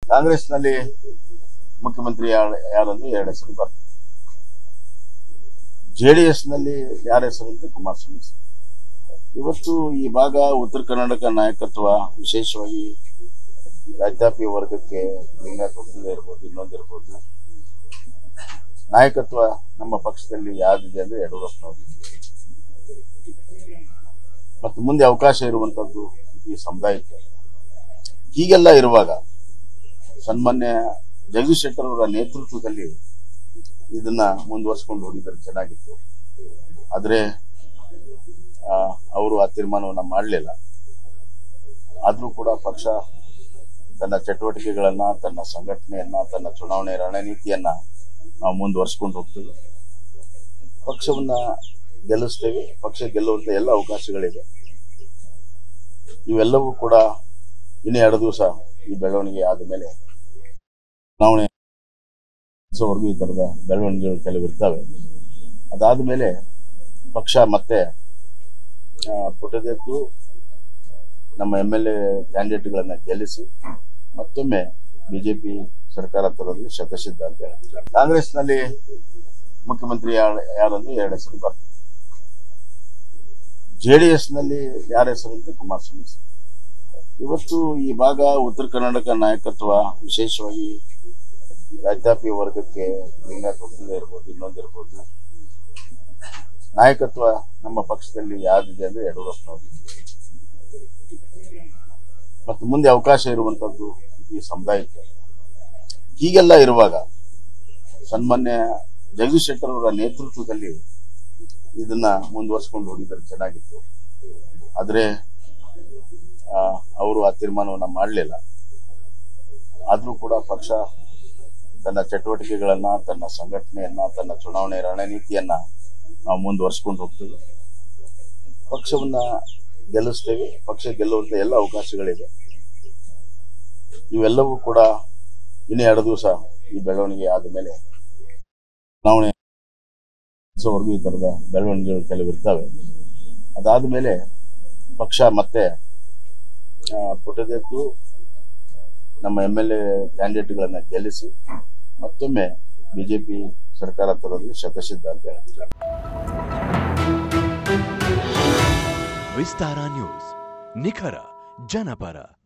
ಕಾಂಗ್ರೆಸ್ನಲ್ಲಿ ಮುಖ್ಯಮಂತ್ರಿ ಯಾರು ಯಾರಂದ್ರೆ ಎರಡು ಹೆಸರು ಬರ್ತದೆ ಜೆ ಡಿ ಎಸ್ನಲ್ಲಿ ಯಾರ ಹೆಸರು ಅಂದ್ರೆ ಕುಮಾರಸ್ವಾಮಿ ಹೆಸರು. ಇವತ್ತು ಈ ಭಾಗ ಉತ್ತರ ಕರ್ನಾಟಕ ನಾಯಕತ್ವ ವಿಶೇಷವಾಗಿ ರೈತಾಪಿ ವರ್ಗಕ್ಕೆ ಲಿಂಗಾಯತ ಒಕ್ಕಲಿಗ ಇರ್ಬೋದು ಇನ್ನೊಂದಿರ್ಬೋದು ನಾಯಕತ್ವ ನಮ್ಮ ಪಕ್ಷದಲ್ಲಿ ಯಾವ್ದಿದೆ ಅಂದ್ರೆ ಯಡಿಯೂರಪ್ಪನವರು ಮತ್ತು ಮುಂದೆ ಅವಕಾಶ ಇರುವಂತದ್ದು ಈ ಸಮುದಾಯಕ್ಕೆ ಹೀಗೆಲ್ಲ ಇರುವಾಗ ಸನ್ಮಾನ್ಯ ಜಗದೀಶ್ ಶೆಟ್ಟರ್ ಅವರ ನೇತೃತ್ವದಲ್ಲಿ ಇದನ್ನ ಮುಂದುವರ್ಸ್ಕೊಂಡು ಹೋಗಿದ್ರೆ ಚೆನ್ನಾಗಿತ್ತು ಆದರೆ ಅವರು ಆ ತೀರ್ಮಾನವನ್ನು ಮಾಡಲಿಲ್ಲ ಆದರೂ ಕೂಡ ಪಕ್ಷ ತನ್ನ ಚಟುವಟಿಕೆಗಳನ್ನ ತನ್ನ ಸಂಘಟನೆಯನ್ನ ತನ್ನ ಚುನಾವಣೆ ರಣನೀತಿಯನ್ನ ನಾವು ಮುಂದುವರ್ಸ್ಕೊಂಡು ಹೋಗ್ತೇವೆ ಪಕ್ಷವನ್ನ ಗೆಲ್ಲಿಸ್ತೇವೆ ಪಕ್ಷ ಗೆಲ್ಲುವಂತ ಎಲ್ಲ ಅವಕಾಶಗಳಿದೆ ಇವೆಲ್ಲವೂ ಕೂಡ ಇನ್ನು ಎರಡು ದಿವಸ ಈ ಬೆಳವಣಿಗೆ ಆದ ಮೇಲೆ ಚುನಾವಣೆ ವರೆಗೂ ಈ ಥರದ ಬೆಳವಣಿಗೆಗಳು ಕೆಲವು ಇರ್ತವೆ ಅದಾದ ಮೇಲೆ ಪಕ್ಷ ಮತ್ತೆ ಆ, ಪುಟದೆದ್ದು ನಮ್ಮ ಎಮ್ ಎಲ್ ಎ ಕ್ಯಾಂಡಿಡೇಟ್ಗಳನ್ನ ಗೆಲ್ಲಿಸಿ ಮತ್ತೊಮ್ಮೆ ಬಿಜೆಪಿ ಸರ್ಕಾರ ತರೋದ್ರಲ್ಲಿ ಶತಸಿದ್ಧ ಅಂತ ಹೇಳ್ತಾರೆ ಕಾಂಗ್ರೆಸ್ನಲ್ಲಿ ಮುಖ್ಯಮಂತ್ರಿ ಯಾರು ಯಾರಂದ್ರೆ ಎರಡು ಹೆಸರು ಬರ್ತದೆ ಜೆ ಡಿ ಎಸ್ನಲ್ಲಿ ಯಾರ ಹೆಸರು ಅಂದ್ರೆ ಕುಮಾರಸ್ವಾಮಿ ಹೆಸರು. ಇವತ್ತು ಈ ಭಾಗ ಉತ್ತರ ಕರ್ನಾಟಕ ನಾಯಕತ್ವ ವಿಶೇಷವಾಗಿ ರೈತಾಪಿ ವರ್ಗಕ್ಕೆ ಲಿಂಗಾಯತ ಒಕ್ಕಲಿಗ ಇರ್ಬೋದು ಇನ್ನೊಂದಿರ್ಬೋದು ನಾಯಕತ್ವ ನಮ್ಮ ಪಕ್ಷದಲ್ಲಿ ಯಾವ್ದಿದೆ ಅಂದ್ರೆ ಯಡಿಯೂರಪ್ಪನವರು ಮತ್ತು ಮುಂದೆ ಅವಕಾಶ ಇರುವಂತದ್ದು ಈ ಸಮುದಾಯಕ್ಕೆ ಹೀಗೆಲ್ಲ ಇರುವಾಗ ಸನ್ಮಾನ್ಯ ಜಗದೀಶ್ ಶೆಟ್ಟರ್ ಅವರ ನೇತೃತ್ವದಲ್ಲಿ ಇದನ್ನ ಮುಂದುವರ್ಸ್ಕೊಂಡು ಹೋಗಿದ್ರೆ ಚೆನ್ನಾಗಿತ್ತು ಆದರೆ ಅವರು ಆ ತೀರ್ಮಾನವನ್ನು ಮಾಡಲಿಲ್ಲ ಆದರೂ ಕೂಡ ಪಕ್ಷ ತನ್ನ ಚಟುವಟಿಕೆಗಳನ್ನ ತನ್ನ ಸಂಘಟನೆಯನ್ನ ತನ್ನ ಚುನಾವಣೆ ರಣನೀತಿಯನ್ನ ನಾವು ಮುಂದುವರ್ಸ್ಕೊಂಡು ಹೋಗ್ತೇವೆ ಪಕ್ಷವನ್ನ ಗೆಲ್ಲಿಸ್ತೇವೆ ಪಕ್ಷ ಗೆಲ್ಲುವಂತ ಎಲ್ಲ ಅವಕಾಶಗಳಿದೆ ಇವೆಲ್ಲವೂ ಕೂಡ ಇನ್ನು ಎರಡು ದಿವಸ ಈ ಬೆಳವಣಿಗೆ ಆದ ಮೇಲೆ ಚುನಾವಣೆ ವರೆಗೂ ಈ ಥರದ ಬೆಳವಣಿಗೆಗಳು ಕೆಲವು ಇರ್ತವೆ ಅದಾದ ಮೇಲೆ ಪಕ್ಷ ಮತ್ತೆ ಆ, ಪುಟದೆದ್ದು ನಮ್ಮ ಎಮ್ ಎಲ್ ಎ ಕ್ಯಾಂಡಿಡೇಟ್ಗಳನ್ನ ಗೆಲ್ಲಿಸಿ ಮತ್ತೊಮ್ಮೆ ಬಿಜೆಪಿ ಸರ್ಕಾರ ತರೋದ್ರಲ್ಲಿ ಶತಸಿದ್ಧ ಅಂತ ಹೇಳ್ತಾರೆ ವಿಸ್ತಾರ ನ್ಯೂಸ್ ನಿಖರ ಜನಪರ